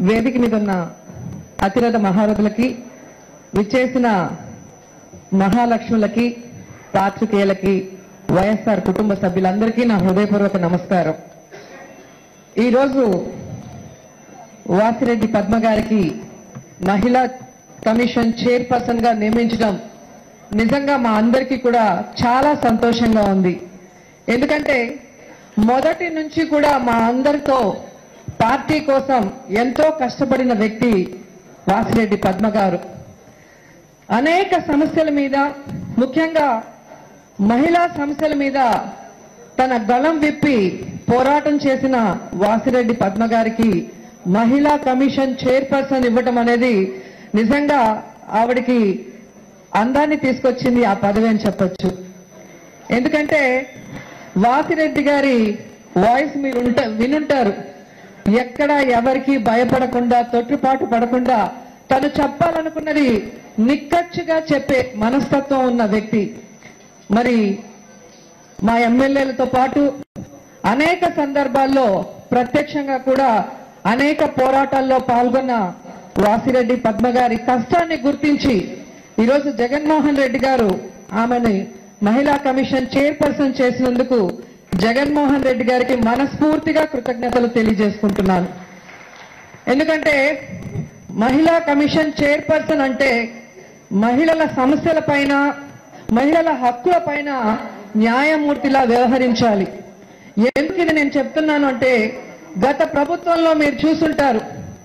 వేదిక మీద ఉన్న అతిరథ మహారథులకి విచ్చేసిన మహాలక్ష్ములకి పాత్రికేయులకి వైఎస్ఆర్ కుటుంబ సభ్యులందరికీ నా హృదయపూర్వక నమస్కారం ఈరోజు వాసిరెడ్డి పద్మ గారికి మహిళా కమిషన్ చైర్పర్సన్ గా నియమించడం నిజంగా మా అందరికీ కూడా చాలా సంతోషంగా ఉంది ఎందుకంటే మొదటి నుంచి కూడా మా అందరితో పార్టీ కోసం ఎంతో కష్టపడిన వ్యక్తి వాసిరెడ్డి పద్మ గారు అనేక సమస్యల మీద ముఖ్యంగా మహిళా సమస్యల మీద తన గళం విప్పి పోరాటం చేసిన వాసిరెడ్డి పద్మ గారికి మహిళా కమిషన్ చైర్పర్సన్ ఇవ్వటం అనేది నిజంగా ఆవిడకి అందాన్ని తీసుకొచ్చింది ఆ పదవి అని చెప్పొచ్చు ఎందుకంటే వాసిరెడ్డి గారి వాయిస్ మీరు ఉంట వినుంటారు ఎక్కడ ఎవరికి భయపడకుండా తొట్టుపాటు పడకుండా తను చెప్పాలనుకున్నది నిక్కచ్చుగా చెప్పే మనస్తత్వం ఉన్న వ్యక్తి మరి మా ఎమ్మెల్యేలతో పాటు అనేక సందర్భాల్లో ప్రత్యక్షంగా కూడా అనేక పోరాటాల్లో పాల్గొన్న వాసిరెడ్డి పద్మ గారి కష్టాన్ని గుర్తించి ఈరోజు జగన్మోహన్ రెడ్డి గారు ఆమెని మహిళా కమిషన్ చైర్పర్సన్ చేసినందుకు జగన్మోహన్ రెడ్డి గారికి మనస్ఫూర్తిగా కృతజ్ఞతలు తెలియజేసుకుంటున్నాను ఎందుకంటే మహిళా కమిషన్ చైర్పర్సన్ అంటే మహిళల సమస్యల పైన మహిళల హక్కుల పైన న్యాయమూర్తిలా వ్యవహరించాలి ఎందుకు ఇది నేను చెప్తున్నాను అంటే గత ప్రభుత్వంలో మీరు చూసుంటారు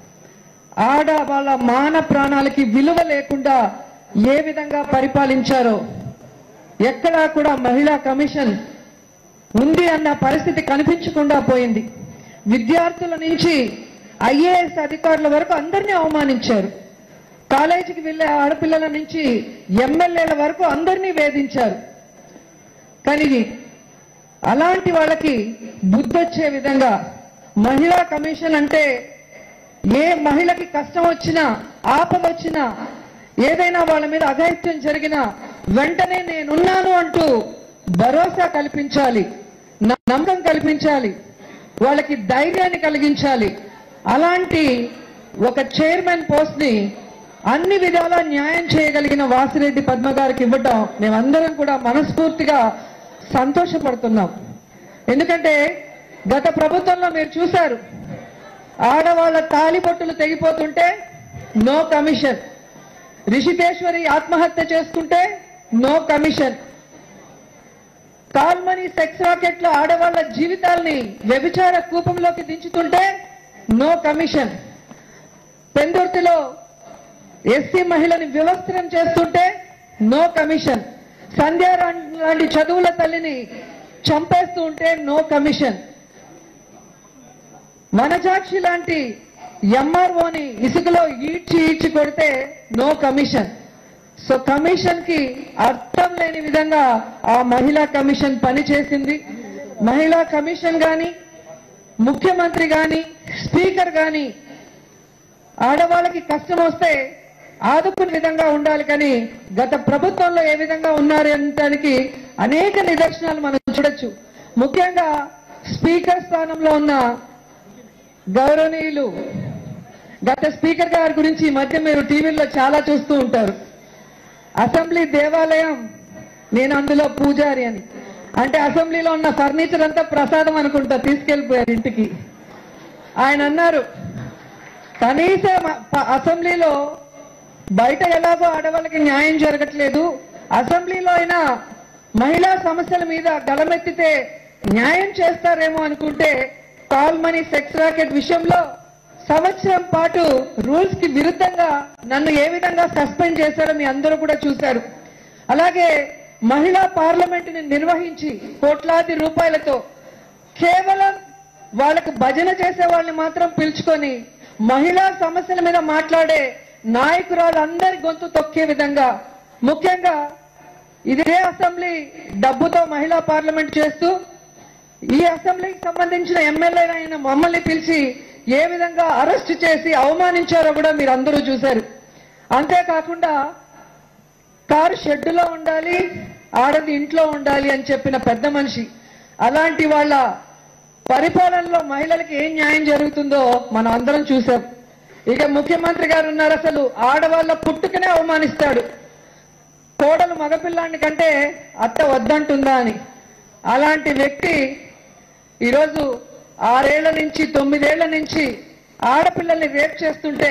ఆడ వాళ్ళ మాన ప్రాణాలకి విలువ లేకుండా ఏ విధంగా పరిపాలించారో ఎక్కడా కూడా మహిళా కమిషన్ ఉంది అన్న పరిస్థితి కనిపించకుండా పోయింది విద్యార్థుల నుంచి ఐఏఎస్ అధికారుల వరకు అందరినీ అవమానించారు కాలేజీకి వెళ్లే ఆడపిల్లల నుంచి ఎమ్మెల్యేల వరకు అందరినీ వేధించారు కానీ అలాంటి వాళ్ళకి బుద్ధొచ్చే విధంగా మహిళా కమిషన్ అంటే ఏ మహిళకి కష్టం వచ్చినా ఆపద వచ్చినా ఏదైనా వాళ్ళ మీద అఘాయిత్యం జరిగినా వెంటనే నేనున్నాను అంటూ భరోసా కల్పించాలి న- నమ్మకం కల్పించాలి వాళ్ళకి ధైర్యాన్ని కలిగించాలి అలాంటి ఒక చైర్మన్ పోస్ట్ ని అన్ని విధాలా న్యాయం చేయగలిగిన వాసిరెడ్డి పద్మ గారికి ఇవ్వటం మేమందరం కూడా మనస్ఫూర్తిగా సంతోషపడుతున్నాం ఎందుకంటే గత ప్రభుత్వంలో మీరు చూశారు ఆడవాళ్ల తాలిబొట్టులు తెగిపోతుంటే నో కమిషన్ రిషితేశ్వరి ఆత్మహత్య చేసుకుంటే no commission call money sex racket లో ఆడవాళ్ల జీవితాల్ని వ్యభిచార కూపంలోకి దించుతుంటే నో కమిషన్ పెందుర్తిలో ఎస్సీ మహిళని వివస్త్రం చేస్తుంటే నో కమిషన్ సంధ్య లాంటి చదువుల తల్లిని చంపేస్తూ ఉంటే నో కమిషన్ వనజాక్షి లాంటి ఎంఆర్ఓని ఇసుకలో ఈడ్చి ఈడ్చి కొడితే నో కమిషన్ సో కమిషన్ కి అర్థం లేని విధంగా ఆ మహిళా కమిషన్ పనిచేసింది మహిళా కమిషన్ గాని ముఖ్యమంత్రి గాని స్పీకర్ గాని ఆడవాళ్ళకి కష్టం వస్తే ఆదుకునే విధంగా ఉండాలి కానీ గత ప్రభుత్వంలో ఏ విధంగా ఉన్నారు అనడానికి అనేక నిదర్శనాలు మనం చూడొచ్చు ముఖ్యంగా స్పీకర్ స్థానంలో ఉన్న గౌరవనీయులు గత స్పీకర్ గారి గురించి ఈ మధ్య మీరు టీవీల్లో చాలా చూస్తూ ఉంటారు అసెంబ్లీ దేవాలయం నేను అందులో పూజారి అని అంటే అసెంబ్లీలో ఉన్న ఫర్నిచర్ అంతా ప్రసాదం అనుకుంటా తీసుకెళ్లిపోయారు ఇంటికి ఆయన అన్నారు కనీసం ప- అసెంబ్లీలో బయట ఎలాగో ఆడవాళ్ళకి న్యాయం జరగట్లేదు అసెంబ్లీలో అయినా మహిళా సమస్యల మీద గలమెత్తితే న్యాయం చేస్తారేమో అనుకుంటే కాల్ మనీ సెక్స్ రాకెట్ విషయంలో సంవత్సరం పాటు రూల్స్ కి విరుద్ధంగా నన్ను ఏ విధంగా సస్పెండ్ చేశారో మీ అందరూ కూడా చూశారు అలాగే మహిళా పార్లమెంట్ ని నిర్వహించి కోట్లాది రూపాయలతో కేవలం వాళ్ళకు భజన చేసే వాళ్ళని మాత్రం పిలుచుకొని మహిళా సమస్యల మీద మాట్లాడే నాయకురాలందరి గొంతు తొక్కే విధంగా ముఖ్యంగా ఇదే అసెంబ్లీ డబ్బుతో మహిళా పార్లమెంట్ చేస్తూ ఈ అసెంబ్లీకి సంబంధించిన ఎమ్మెల్యే అయిన మమ్మల్ని పిలిచి ఏ విధంగా అరెస్ట్ చేసి అవమానించారో కూడా మీరు అందరూ చూశారు అంతేకాకుండా కారు షెడ్డులో ఉండాలి ఆడది ఇంట్లో ఉండాలి అని చెప్పిన పెద్ద మనిషి అలాంటి వాళ్ళ పరిపాలనలో మహిళలకు ఏం న్యాయం జరుగుతుందో మనం అందరం చూసాం ఇక ముఖ్యమంత్రి గారు ఉన్నారు అసలు ఆడవాళ్ళ పుట్టుకనే అవమానిస్తాడు కోడలు మగపిల్లాన్ని కంటే అత్త వద్దంటుందా అని అలాంటి వ్యక్తి ఈరోజు ఆరేళ్ల నుంచి తొమ్మిదేళ్ల నుంచి ఆడపిల్లల్ని రేప్ చేస్తుంటే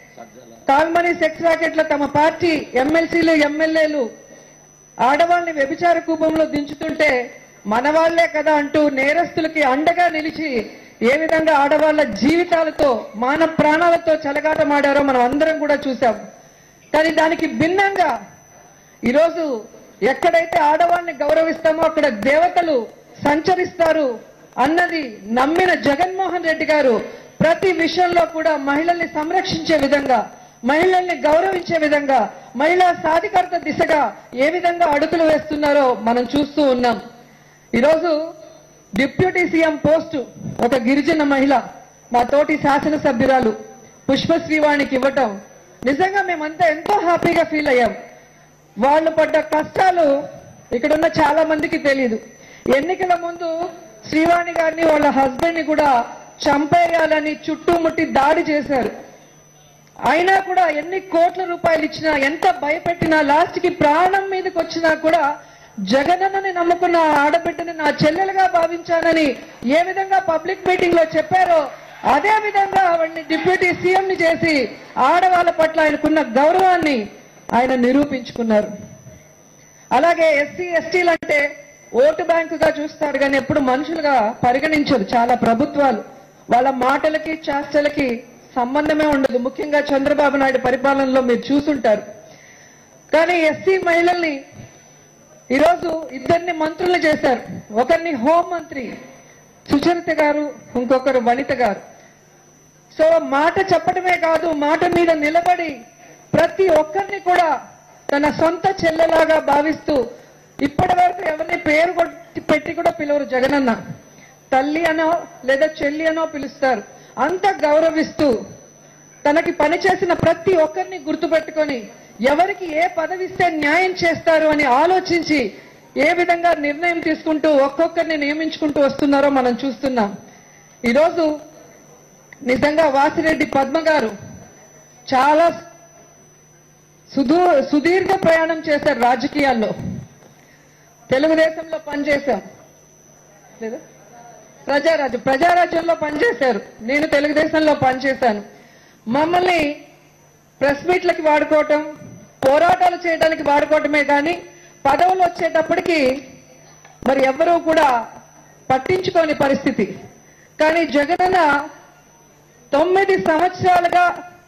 కాల్మనీ సెక్స్ రాకెట్ల తమ పార్టీ ఎమ్మెల్సీలు ఎమ్మెల్యేలు ఆడవాళ్ళని వ్యభిచార కూపంలో దించుతుంటే మన వాళ్లే కదా అంటూ నేరస్తులకి అండగా నిలిచి ఏ విధంగా ఆడవాళ్ళ జీవితాలతో మాన ప్రాణాలతో చెలగాటమాడారో మనం అందరం కూడా చూసాం కానీ దానికి భిన్నంగా ఈరోజు ఎక్కడైతే ఆడవాళ్ళని గౌరవిస్తామో అక్కడ దేవతలు సంచరిస్తారు అన్నది నమ్మిన జగన్మోహన్ రెడ్డి గారు ప్రతి విషయంలో కూడా మహిళల్ని సంరక్షించే విధంగా మహిళల్ని గౌరవించే విధంగా మహిళా సాధికారత దిశగా ఏ విధంగా అడుగులు వేస్తున్నారో మనం చూస్తూ ఉన్నాం ఈరోజు డిప్యూటీ సీఎం పోస్టు ఒక గిరిజన మహిళ మా తోటి శాసనసభ్యురాలు పుష్పశ్రీవాణికి ఇవ్వటం నిజంగా మేమంతా ఎంతో హ్యాపీగా ఫీల్ అయ్యాం వాళ్ళు పడ్డ కష్టాలు ఇక్కడున్న చాలా మందికి తెలియదు ఎన్నికల ముందు శ్రీవాణి గారిని వాళ్ళ హస్బెండ్ ని కూడా చంపేయాలని చుట్టుముట్టి దాడి చేశారు అయినా కూడా ఎన్ని కోట్ల రూపాయలు ఇచ్చినా ఎంత భయపెట్టినా లాస్ట్ కి ప్రాణం మీదకి వచ్చినా కూడా జగనన్నని నమ్ముకున్న ఆ ఆడబిడ్డని నా చెల్లెలుగా భావించానని ఏ విధంగా పబ్లిక్ మీటింగ్ లో చెప్పారో అదే విధంగా ఆవిడ్ని డిప్యూటీ సీఎం ని చేసి ఆడవాళ్ళ పట్ల ఆయనకున్న గౌరవాన్ని ఆయన నిరూపించుకున్నారు అలాగే ఎస్సీ ఎస్టీలు అంటే ఓటు బ్యాంకుగా చూస్తారు కానీ ఎప్పుడు మనుషులుగా పరిగణించరు చాలా ప్రభుత్వాలు వాళ్ళ మాటలకి చేష్టలకి సంబంధమే ఉండదు ముఖ్యంగా చంద్రబాబు నాయుడు పరిపాలనలో మీరు చూసుంటారు కానీ ఎస్సీ మహిళల్ని ఈరోజు ఇద్దరిని మంత్రులు చేశారు ఒకరిని హోం మంత్రి సుచరిత గారు ఇంకొకరు వనిత గారు సో మాట చెప్పడమే కాదు మాట మీద నిలబడి ప్రతి ఒక్కరిని కూడా తన సొంత చెల్లెలాగా భావిస్తూ ఇప్పటి వరకు ఎవరిని పేరు కొట్టి- పెట్టి కూడా పిలవరు జగనన్న తల్లి అనో లేదా చెల్లి అనో పిలుస్తారు అంత గౌరవిస్తూ తనకి పనిచేసిన ప్రతి ఒక్కరిని గుర్తుపెట్టుకొని ఎవరికి ఏ పదవి ఇస్తే న్యాయం చేస్తారు అని ఆలోచించి ఏ విధంగా నిర్ణయం తీసుకుంటూ ఒక్కొక్కరిని నియమించుకుంటూ వస్తున్నారో మనం చూస్తున్నాం ఈరోజు నిజంగా వాసిరెడ్డి పద్మ గారు చాలా సుదూ సుదీర్ఘ ప్రయాణం చేశారు రాజకీయాల్లో తెలుగుదేశంలో పనిచేశాం లేదా ప్రజారాజ్యం ప్రజారాజ్యంలో పనిచేశారు నేను తెలుగుదేశంలో పనిచేశాను మమ్మల్ని ప్రెస్ మీట్లకి వాడుకోవటం పోరాటాలు చేయడానికి వాడుకోవటమే కానీ పదవులు వచ్చేటప్పటికి మరి ఎవ్వరూ కూడా పట్టించుకోని పరిస్థితి కానీ జగనన్న తొమ్మిది సంవత్సరాలుగా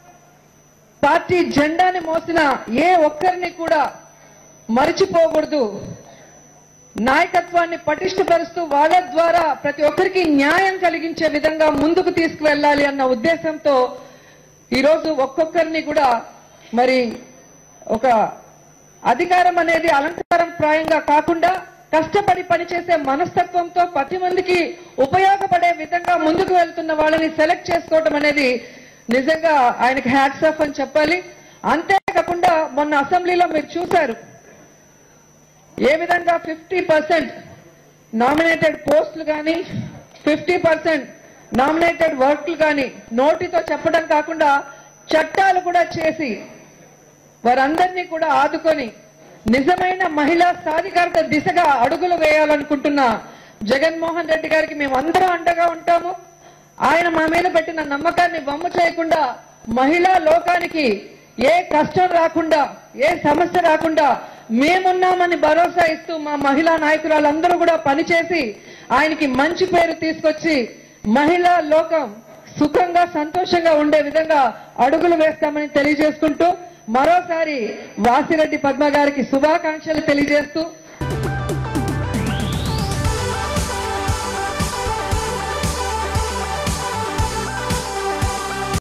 పార్టీ జెండాని మోసిన ఏ ఒక్కరిని కూడా మరిచిపోకూడదు నాయకత్వాన్ని పటిష్టపరుస్తూ వాళ్ళ ద్వారా ప్రతి ఒక్కరికి న్యాయం కలిగించే విధంగా ముందుకు తీసుకువెళ్ళాలి అన్న ఉద్దేశంతో ఈరోజు ఒక్కొక్కరిని కూడా మరి ఒక అధికారం అనేది అలంకారం ప్రాయంగా కాకుండా కష్టపడి పనిచేసే మనస్తత్వంతో పది మందికి ఉపయోగపడే విధంగా ముందుకు వెళ్తున్న వాళ్ళని సెలెక్ట్ చేసుకోవటం అనేది నిజంగా ఆయనకి హ్యాట్స్ ఆఫ్ అని చెప్పాలి అంతేకాకుండా మొన్న అసెంబ్లీలో మీరు చూశారు ఏ విధంగా ఫిఫ్టీ పర్సెంట్ నామినేటెడ్ పోస్టులు కానీ ఫిఫ్టీ పర్సెంట్ నామినేటెడ్ వర్క్లు కానీ నోటితో చెప్పడం కాకుండా చట్టాలు కూడా చేసి వారందరినీ కూడా ఆదుకొని నిజమైన మహిళా సాధికారత దిశగా అడుగులు వేయాలనుకుంటున్న జగన్మోహన్ రెడ్డి గారికి మేము అందరం అండగా ఉంటాము ఆయన మా మీద పెట్టిన నమ్మకాన్ని వమ్ము చేయకుండా మహిళా లోకానికి ఏ కష్టం రాకుండా ఏ సమస్య రాకుండా మేమున్నామని భరోసా ఇస్తూ మా మహిళా నాయకురాలందరూ కూడా పనిచేసి ఆయనకి మంచి పేరు తీసుకొచ్చి మహిళా లోకం సుఖంగా సంతోషంగా ఉండే విధంగా అడుగులు వేస్తామని తెలియజేసుకుంటూ మరోసారి వాసిరెడ్డి పద్మ గారికి శుభాకాంక్షలు తెలియజేస్తూ